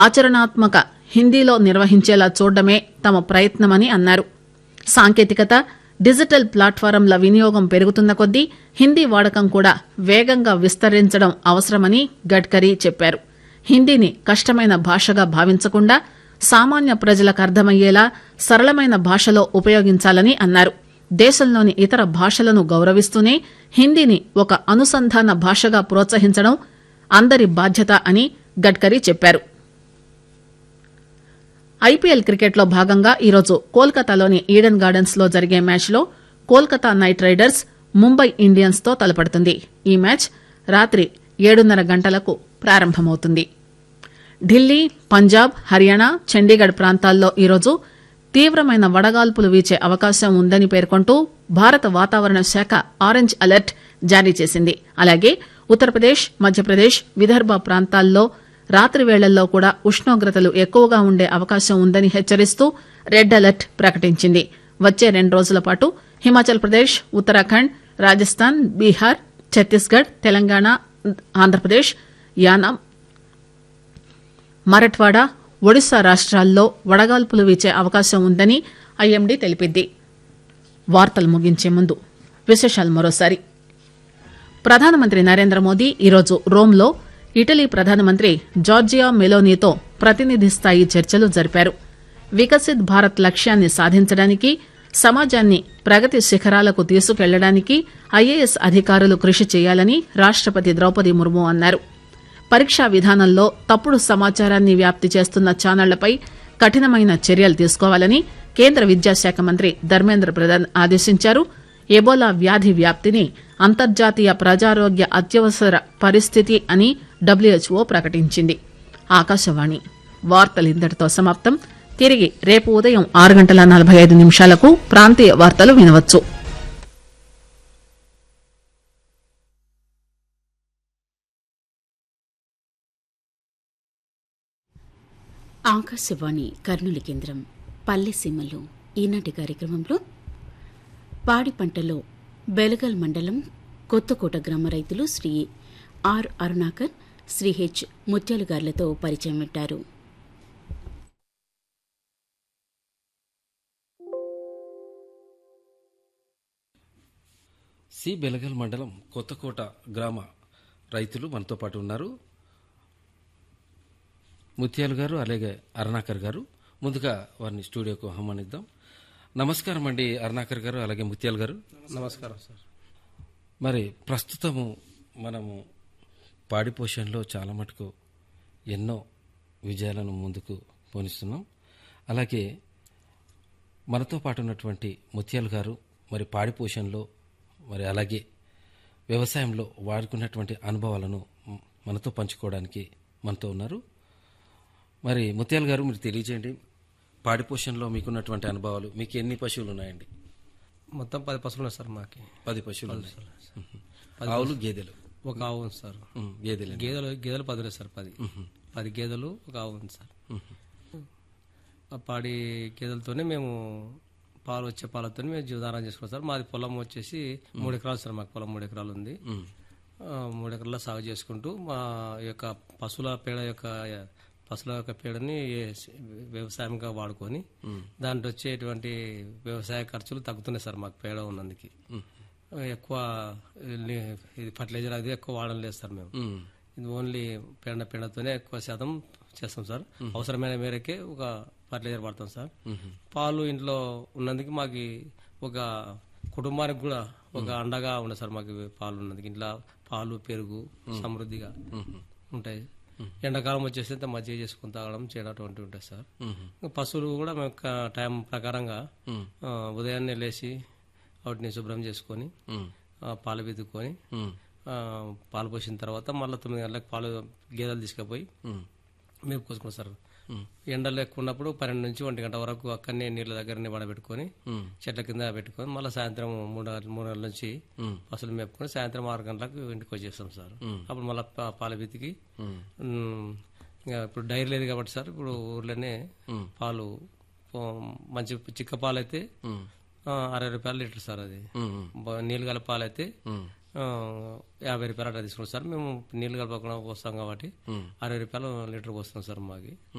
ఆచరణాత్మక హిందీలో నిర్వహించేలా చూడడమే తమ ప్రయత్నమని అన్నారు సాంకేతికత డిజిటల్ ప్లాట్ఫారంల వినియోగం పెరుగుతున్న కొద్దీ హిందీ వాడకం కూడా వేగంగా విస్తరించడం అవసరమని గడ్కరీ చెప్పారు హిందీని కష్టమైన భాషగా భావించకుండా సామాన్య ప్రజలకు అర్థమయ్యేలా సరళమైన భాషలో ఉపయోగించాలని అన్నారు దేశంలోని ఇతర భాషలను గౌరవిస్తూనే హిందీని ఒక అనుసంధాన భాషగా ప్రోత్సహించడం అందరి బాధ్యత అని గడ్కరీ చెప్పారు ఐపీఎల్ క్రికెట్లో భాగంగా ఈరోజు కోల్కతాలోని ఈడెన్ గార్డెన్స్ లో జరిగే మ్యాచ్లో Kolkata knight riders Mumbai Indians తో తలపడుతుంది ఈ మ్యాచ్ రాత్రి ఏడున్నర గంటలకు ప్రారంభమవుతుంది ఢిల్లీ పంజాబ్ హర్యానా చండీగఢ్ ప్రాంతాల్లో ఈరోజు తీవ్రమైన వడగాల్పులు వీచే అవకాశం ఉందని పేర్కొంటూ భారత వాతావరణ శాఖ ఆరెంజ్ అలర్ట్ జారీ చేసింది అలాగే ఉత్తరప్రదేశ్ మధ్యప్రదేశ్ విదర్భ ప్రాంతాల్లో రాత్రి వేళల్లో కూడా ఉష్ణోగ్రతలు ఎక్కువగా ఉండే అవకాశం ఉందని హెచ్చరిస్తూ రెడ్ అలర్ట్ ప్రకటించింది వచ్చే రెండు రోజుల పాటు హిమాచల్ ప్రదేశ్ ఉత్తరాఖండ్ రాజస్థాన్ బీహార్ ఛత్తీస్గఢ్ తెలంగాణ ఆంధ్రప్రదేశ్ యానాం మరఠ్వాడా ఒడిశా రాష్ట్రాల్లో వడగాల్పులు వీచే అవకాశం ఉందని ఐఎండీ తెలిపింది వార్తలు ముగించే ముందు విశేషాలు మరోసారి ప్రధానమంత్రి నరేంద్ర మోదీ ఈరోజు రోమ్లో ఇటలీ ప్రధానమంత్రి జార్జియా మెలోనీతో ప్రతినిధి స్థాయి చర్చలు జరిపారు వికసిత్ భారత్ లక్ష్యాన్ని సాధించడానికి సమాజాన్ని ప్రగతి శిఖరాలకు తీసుకెళ్లడానికి ఐఏఎస్ అధికారులు కృషి చేయాలని రాష్టపతి ద్రౌపది ముర్ము అన్నారు పరీక్షా విధానంలో తప్పుడు సమాచారాన్ని వ్యాప్తి చేస్తున్న ఛానళ్లపై కఠినమైన చర్యలు తీసుకోవాలని కేంద్ర విద్యాశాఖ మంత్రి ధర్మేంద్ర ప్రధాన్ ఆదేశించారు ఎబోలా వ్యాధి వ్యాప్తిని అంతర్జాతీయ ప్రజారోగ్య అత్యవసర పరిస్థితి అని డబ్ల్యూహెచ్ఓ ప్రకటించింది ఆకాశవాణి వార్తలు ఇంతటితో సమాప్తం తిరిగి రేపు ఉదయం ఆరు గంటల నలభై ఐదు నిమిషాలకు ప్రాంతీయ వార్తలు వినవచ్చు ఆకాశవాణి కర్నూలు కేంద్రం పల్లె సీమలు ఈనాటి కార్యక్రమంలో పాడి పంటలో బెలగల్ మండలం కొత్తకోట గ్రామ రైతులు శ్రీ ఆర్ అరుణాకర్ శ్రీ హెచ్ ముత్యాలు గార్లతో పరిచయం పెట్టారు సి బెలగల్ మండలం కొత్తకోట గ్రామ రైతులు మనతో పాటు ఉన్నారు ముత్యాలు గారు అలాగే అరుణాకర్ గారు ముందుగా వారిని స్టూడియోకు ఆహ్వానిద్దాం నమస్కారం అండి అరుణాకర్ గారు అలాగే ముత్యాలు గారు నమస్కారం సార్ మరి ప్రస్తుతము మనము పాడి పోషణలో చాలా మటుకు ఎన్నో విజయాలను ముందుకు పోనిస్తున్నాం అలాగే మనతో పాటు ఉన్నటువంటి ముత్యాలు గారు మరి పాడి పోషణలో మరి అలాగే వ్యవసాయంలో వాడుకున్నటువంటి అనుభవాలను మ్- మనతో పంచుకోవడానికి మనతో ఉన్నారు మరి ముత్యాలు గారు మీరు తెలియజేయండి పాడి పోషణలో మీకున్నటువంటి అనుభవాలు మీకు ఎన్ని పశువులు ఉన్నాయండి మొత్తం పది పశువులు ఉన్నాయి సార్ మాకి పది పశువులు ఉన్నాయి మ్మ్. ఆవులు గేదెలు ఒక ఆవు ఉంది సార్ మ్మ్. గేదెలు గేదెలు గేదెలు పది ఉన్నాయి సార్ పది పది గేదెలు ఒక ఆవు ఉంది సార్ ఆ పాడి గేదెలతోనే మేము పాలు వచ్చే పాలతో మేము జీవధారం చేసుకున్నాం సార్ మాది పొలం వచ్చేసి మూడు ఎకరాలు సార్ మాకు పొలం మూడు ఎకరాలు ఉంది ఆ, మూడు ఎకరాల సాగు చేసుకుంటూ మా యొక్క పశువుల పేడ యొక్క పశువుల యొక్క పేడని వ్యవసాయంగా వాడుకొని దాంట్లో వచ్చేటువంటి వ్యవసాయ ఖర్చులు తగ్గుతున్నాయి సార్ మాకు పేడ ఉన్నందుకు ఎక్కువ లి- ఇది ఫర్టిలైజర్ అది ఎక్కువ వాడడం లేదు సార్ మేము మ్మ్. ఇది ఓన్లీ పేడ పేడతోనే ఎక్కువ శాతం చేస్తాం సార్ అవసరమైన మేరకే ఒక ఫర్టిలైజర్ వాడతాం సార్ పాలు ఇంట్లో ఉన్నందుకు మాకు ఒక కుటుంబానికి కూడా ఒక అండగా ఉండదు సార్ మాకు ఇవి పాలు ఉన్నందుకు ఇంట్లో పాలు పెరుగు సమృద్ధిగా ఉంటాయి ఎండాకాలం వచ్చేసి అంత మజ్జిగ చేసుకుని తాగడం చేయడం అటువంటివి ఉంటాయి సార్ ఇంకా పశువులు కూడా మేము ఒక టైం ప్రకారంగా ఆ, ఉదయాన్నే లేచి వాటిని శుభ్రం చేసుకొని ఆ, పాలు వెతుక్కొని మ్మ్. ఆ, పాలు పోసిన తర్వాత మళ్ళీ తొమ్మిది గంటలకు పాలు గేదెలు తీసుకుపోయి మేము కోసుకున్నాం సార్ ఎండలు ఎక్కువ ఉన్నప్పుడు పన్నెండు నుంచి ఒంటి గంట వరకు అక్కడనే నీళ్ళ దగ్గరనే వడబెట్టుకొని చెట్ల కింద పెట్టుకొని మళ్ళీ సాయంత్రం మూడు గంటల- మూడు గంటల నుంచి పసులు మేపుకొని సాయంత్రం ఆరు గంటలకు ఇంటికి వచ్చేస్తాం సార్ అప్పుడు మళ్ళీ పాలు వెతికి ఉమ్, ఇంకా ఇప్పుడు డైరీ లేదు కాబట్టి సార్ ఇప్పుడు ఊర్లోనే పాలు ఓ, మంచి చిక్క పాలు అయితే ఆ, అరవై రూపాయలు లీటర్ సార్ అది బ- నీళ్ళు గల పాలు అయితే ఆ, యాభై రూపాయలు అట్లా తీసుకుంటాం సార్ మేము నీళ్ళు కలపకుండా వస్తాం కాబట్టి అరవై రూపాయలు లీటర్ వస్తాం సార్ మాకి